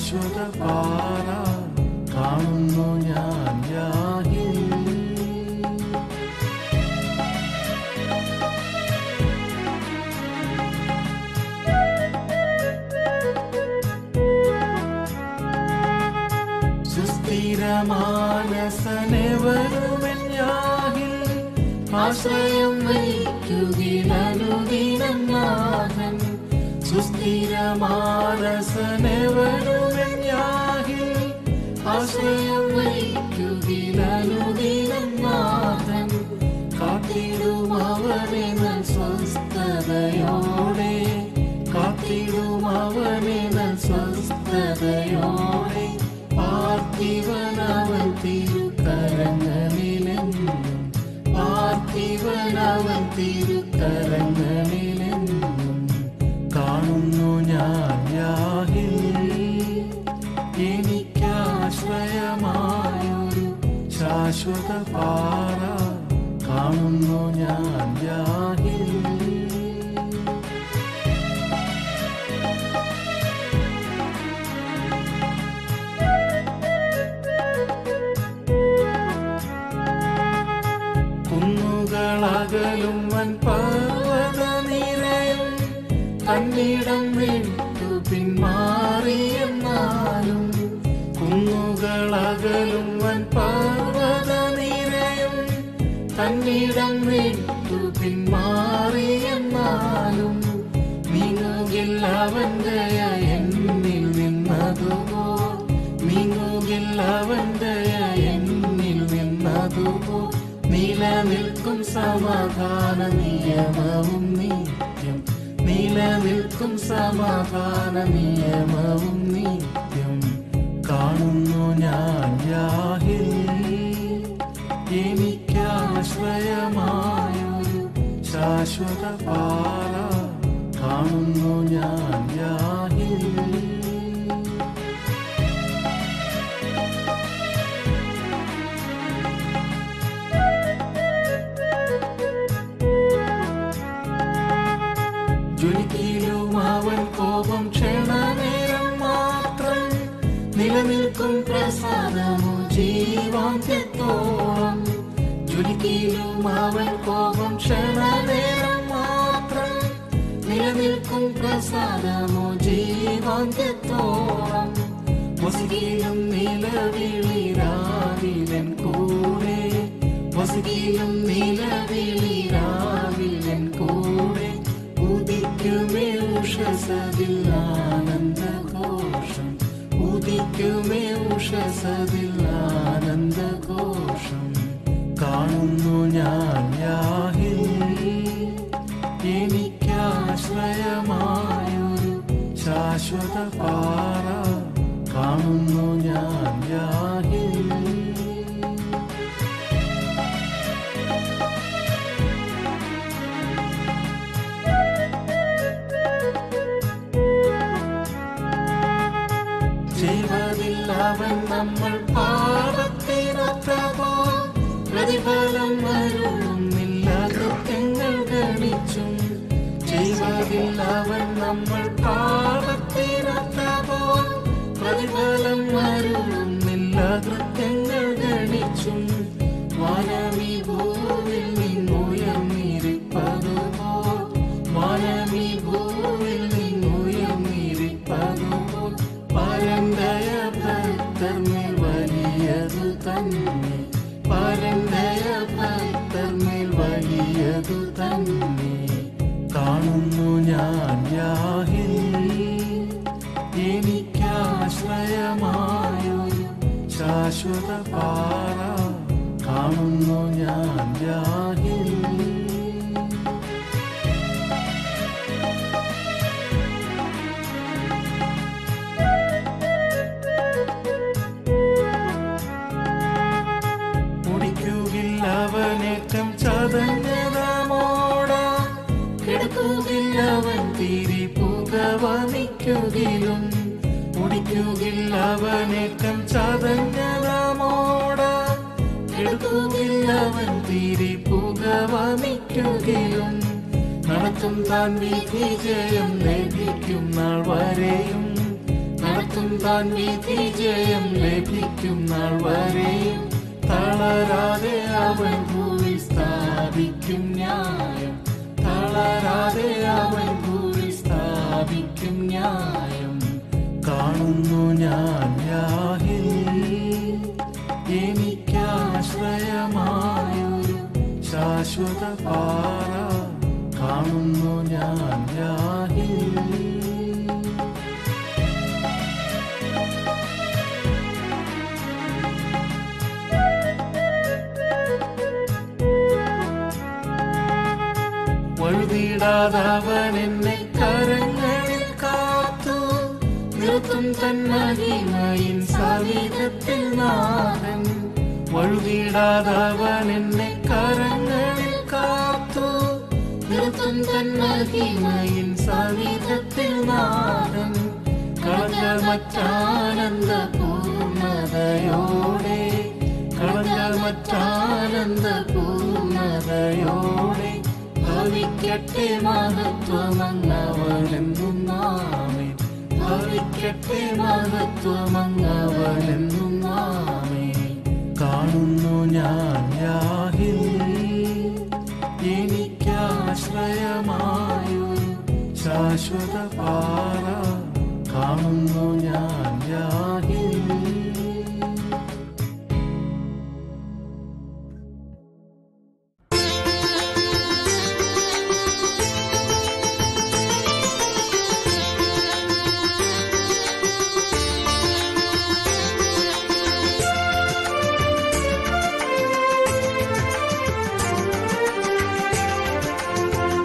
ശാശ്വത പാറ കാണുന്നു ഞാൻ യാഹിൽ സുസ്ഥിരമാനസനെവരുമെൻ യാഹിൽ ആശ്രയം വഹിക്കുകിലനുദിനം നാഥൻ സുസ്ഥിരമാനസനെവരുമെൻ യാഹിൽ ആശ്രയം വഹിക്കുകിലനുദിനം നാഥൻ കാത്തിടും അവനെ നൽ സ്വസ്ഥതയോടെ കാത്തിടും അവനെ നൽ സ്വസ്ഥതയോടെ പാർത്ഥിവനവൻ തിരുക്കരങ്ങളിലെന്നും പാർത്ഥിവനവൻ തിരുക്കരങ്ങളിലെന്നും കാണുന്നു ഞാൻ യാഹിൽ എനിക്കാശ്രയമായൊരു ശാശ്വത പാറ കാണുന്നു ഞാൻ യാഹിൽ കുന്നുകളകലും വൻ പർവ്വത നിരയും തന്നിടം വിട്ടു പിന്മാറിയെന്നാലും കുന്നുകളകലും വൻ പർവ്വത നിരയും തന്നിടം വിട്ടു പിന്മാറിയെന്നാലും നീങ്ങുകില്ല അവന്റെ എന്നിൽ നിന്നതുപോൽ നീങ്ങുകില്ല അവന്റെ എന്നിൽ നിന്നതുപോൽ നിലനിൽക്കും സമാധാന നിയമവും നിത്യം നിലനിൽക്കും സമാധാന നിയമവും നിത്യം കാണുന്നു ഞാൻ യാഹിൽ എനിക്കാശ്രയമായൊരു ശാശ്വത പാറ കാണുന്നു ഞാൻ യാഹിൽ ജ്വലിക്കയിലും അവൻ കോപം ക്ഷണനേരം മാത്രം നിലനിൽക്കും പ്രസാദമോ ജീവാന്ത്യത്തോളം ജ്വലിക്കയിലും അവൻ കോപം ക്ഷണനേരം മാത്രം നിലനിൽക്കും പ്രസാദമോ ജീവാന്ത്യത്തോളം വസിക്കയിലും നിലവിളിരാവിലൻ കൂടെ വസിക്കയിലും നിലവിളിരാവിലൻ കൂടെ ഉദിക്കുമേ ഉഷസതിൽ ആനന്ദഘോഷം ഉദിക്കുമേ ഉഷസതിൽ ആനന്ദഘോഷം കാണുന്നു ഞാൻ യാഹിൽ എനിക്കാശ്രയമായൊരു ശാശ്വത പാറ കാണുന്നു ഞാൻ യാഹിൽ ചെയ്വതില്ലവൻ നമ്മൾ പാപത്തിനൊത്തപോ പ്രതിഫലം വരുന്നില്ല കൃത്യങ്ങൾ ഗണിച്ചും ചെയ്വതില്ലവൻ നമ്മൾ പാപത്തിനൊത്തപോ പ്രതിഫലം വരുന്നില്ല കൃത്യങ്ങൾ ഗണിച്ചും വാനമി ഭൂവിൽ നിന്നുയർന്നിരിപ്പതുപോ വാനമി ഭൂവിൽ നിന്നുയർന്നിരിപ്പതുപോ പരന്തയ ഭക്തർ മേൽ വലിയതു തന്നെ പരന്തയ ഭക്തർ മേൽ വലിയതു തന്നെ കാണുന്നു ഞാൻ യാഹിൽ എനിക്കാശ്രയമായൊരു ശാശ്വത പാറ കാണുന്നു ഞാൻ യാഹിൽ മുടിക്കുകില്ലവനേറ്റം ചതഞ്ഞതമോട കിടക്കുകില്ലവൻ തിരി പുകവമിക്കുകിലും മുടിക്കുകില്ലവനേറ്റം ചതഞ്ഞതമോട കിടക്കുകില്ലവൻ തിരി പുകവമിക്കുകിലും നടത്തും താൻ വിധി ജയം ലഭിക്കും നാൾ വരെയും നടത്തും നിർത്തും താൻ വിധി ജയം ലഭിക്കും നാൾ വരെയും തളരാതെ അവൻ ഭൂമി സ്ഥാപിക്കും ന്യായം തളരാതെ അവൻ ഭൂമി സ്ഥാപിക്കും ന്യായം കാണുന്നു ഞാൻ യാഹിൽ എനിക്കാശ്രയമായൊരു ശാശ്വത പാറ കാണുന്നു ഞാൻ യാഹിൽ വഴുതിടാതവൻ എന്നെ കരങ്ങളിൽ കാത്തു നിർത്തും തൻ മഹിമയിൻ സവിധത്തിൽ നാഥൻ വഴുതിടാതവൻ എന്നെ കരങ്ങളിൽ കാത്തു നിർത്തും തൻ മഹിമയിൻ സവിധത്തിൽ നാഥൻ കളങ്കമറ്റാനന്ദ പൂർണ്ണതയോടെ കളങ്കമറ്റാനന്ദ പൂർണ്ണതയോടെ ഭവിക്കട്ടെ മഹത്വമങ്ങവനെന്നും നാമേ ഭവിക്കട്ടെ മഹത്വമങ്ങവനെന്നും നാമേ കാണുന്നു ഞാൻ യാഹിൽ എനിക്കാശ്രയമായൊരു ശാശ്വത പാറ കാണുന്നു ഞാൻ യാഹിൽ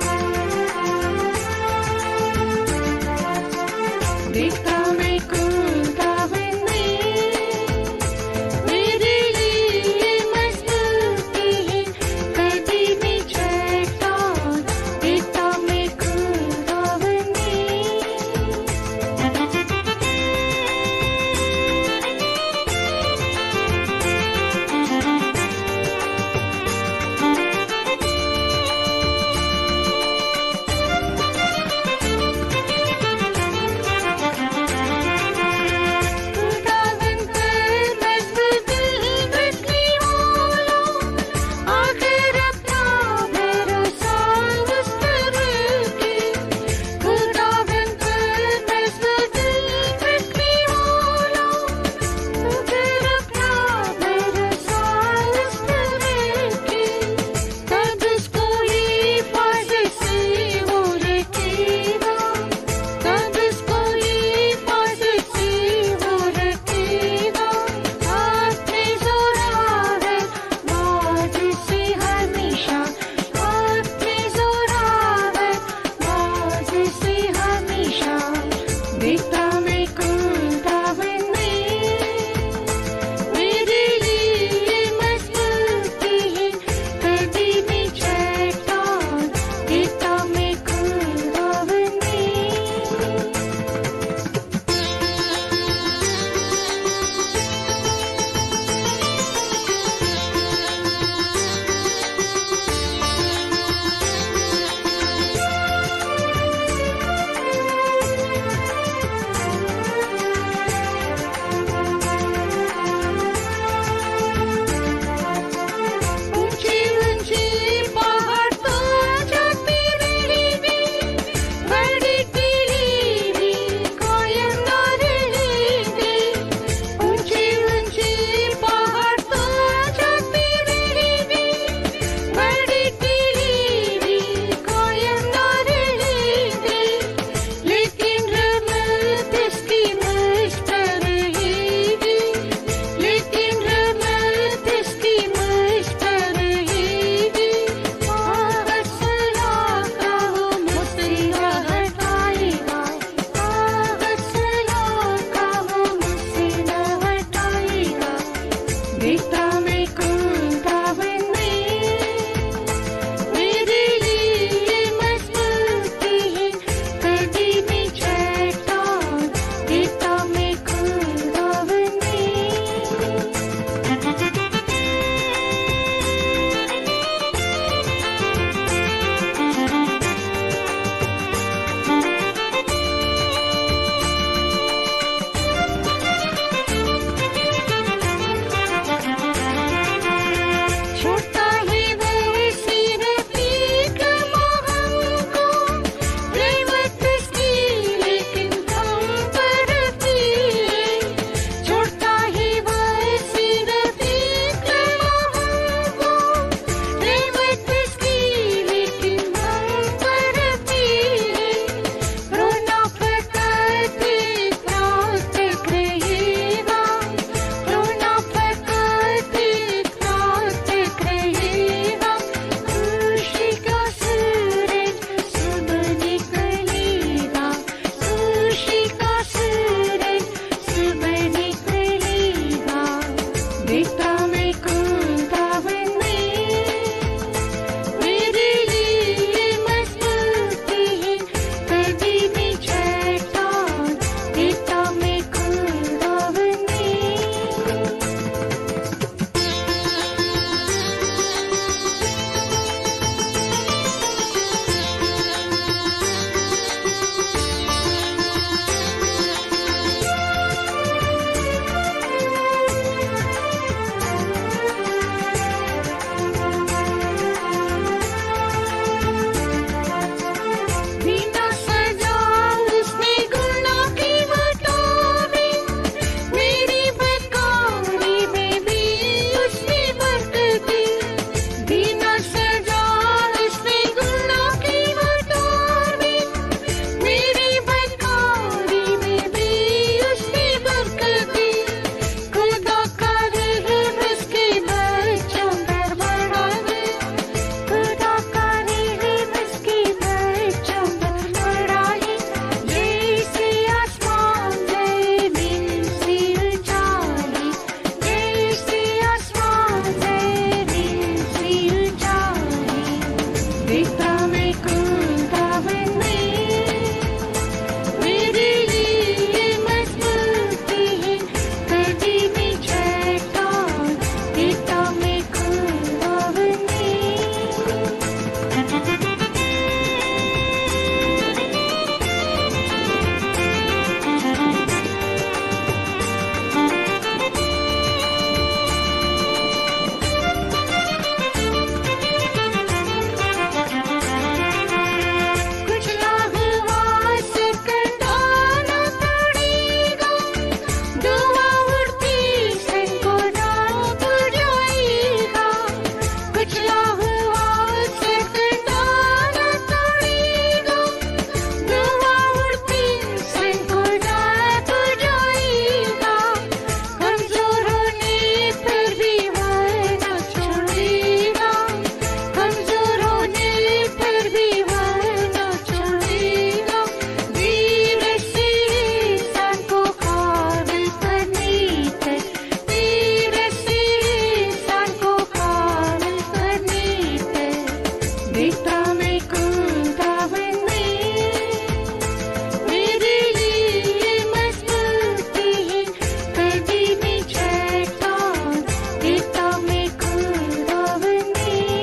Déjame con देखता मैं कुंदावन में मेरे लिए मजबूती है कभी भी चट्टान देखता मैं कुंदावन में कुछ लाहवास कंडाना पड़ेगा दुआ उड़ती संको ना बुझाएगा कुछ लाहवास कंडाना पड़ेगा दुआ उड़ती संको ना बुझाएगा कमजोर होने पर भी वह न छोड़ेगा कमजोर होने पर भी वह न छोड़ेगा वीर से इंसान को काबिल करने तक वीर से इंसान को काबिल करने तक देखता मैं कुंदावन में मेरे लिए मजबूती है कभी भी चट्टान देखता मैं कुंदावन में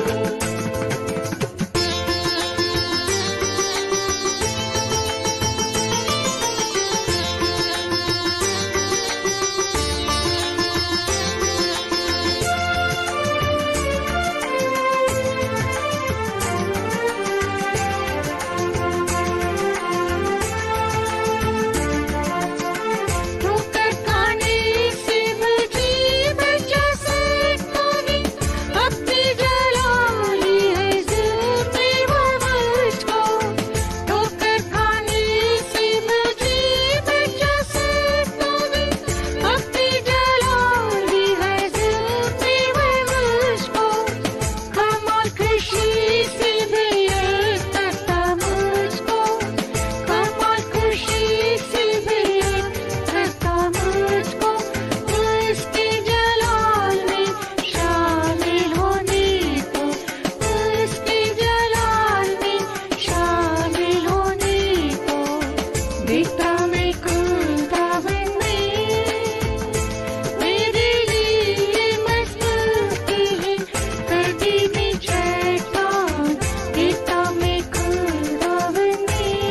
ठोकर खाने से मुझे बचा सकता है अपनी जलाली है जुल्फे वो मुझको ठोकर खाने से मुझे बचा सकता है अपनी जलाली है जुल्फे वो मुझको कमाल खुशी से भी करता मुझको कमाल खुशी से भी करता मुझको उसके जलाल में शामिल होने को उसके जलाल में शामिल होने को देखता मैं कुंदावन में मेरे लिए मजबूती है कभी भी चट्टान देखता मैं कुंदावन में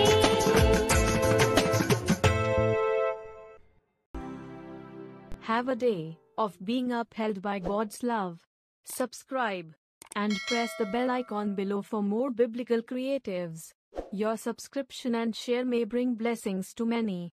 Have a day of being upheld by God's love. Subscribe and press the bell icon below for more biblical creatives. Your subscription and share may bring blessings to many.